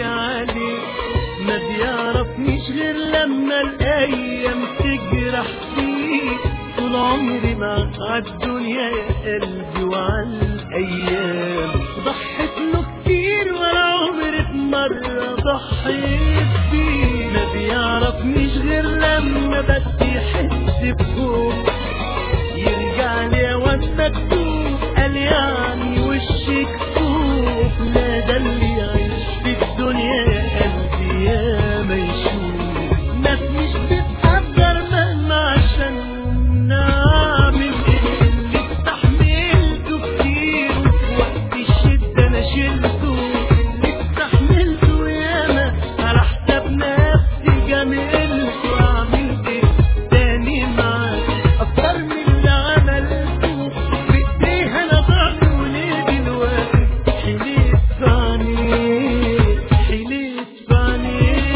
عليه ما بيعرفنيش غير لما الايام تجرح فيه طول عمري مع الدنيا يا قلبي وعلى الايام ضحيت له كتير ولا عمري في مره ضحيت بيه ما بيعرفنيش غير لما بس يحس بخوف يرجع لي واد مكتوب قال يعني وشك كفوف لا ده اللي يعيش في الدنيا يا قلبي يا ما يشوف ناس مش بتقدر مهما عشان نعمل ايه اللي استحملته كتير وفي وقت الشدة انا شلته اللي استحملته ياما على حساب نفسي جميلته اعمل ايه تاني معاك اكتر من اللي عملته بايديها انا ضعت وليه دلوقتي حليت في عينيك حليت في عينيك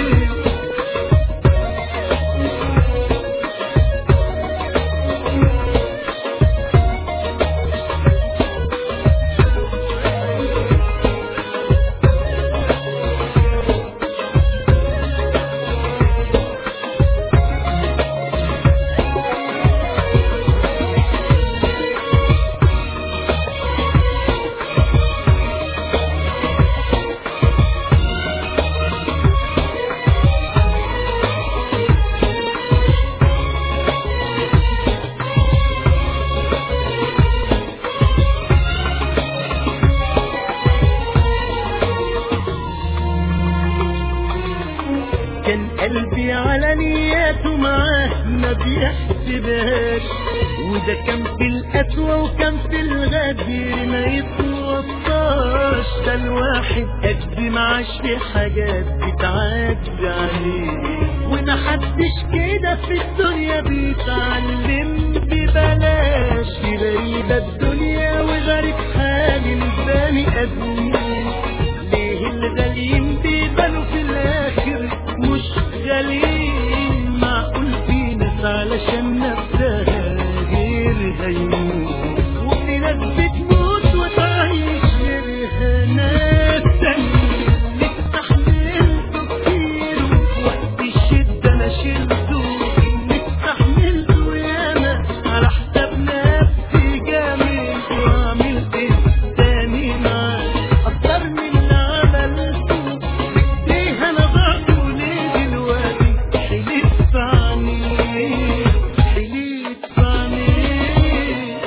كان قلبي على نياته معاه ما بيحسبهاش وده كان في القسوة وكان في الغدير ما يتوصاش ده الواحد قد ما عاش في حاجات بتعدي عليه ومحدش كده في الدنيا بيتعلم ببلاش دي غريبة الدنيا وغريب حال البني آدمين ليه الغاليين بيبانوا في الآخر مش غاليين معقول في ناس علشان نفسها غير هيموت وفي ناس بتموت وتعيش غيرها ناس تانيين اللي استحملته كتير وفي وقت الشدة أنا شلته اللي استحملته ياما على حساب نفسي جامد وأعمل إيه تاني معاك أكتر من اللي عملته ليه أنا ضعت وليه دلوقتي حليت في عينيك حليت في عينيك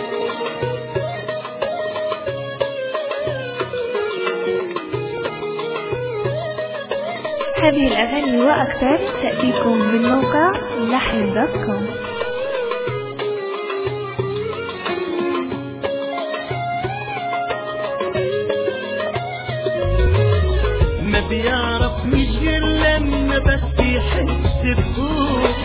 هذه الأغاني وأكثر تأتيكم من موقع لحن دوت كوم ما بيعرفنيش غير لما بس يحس بخوف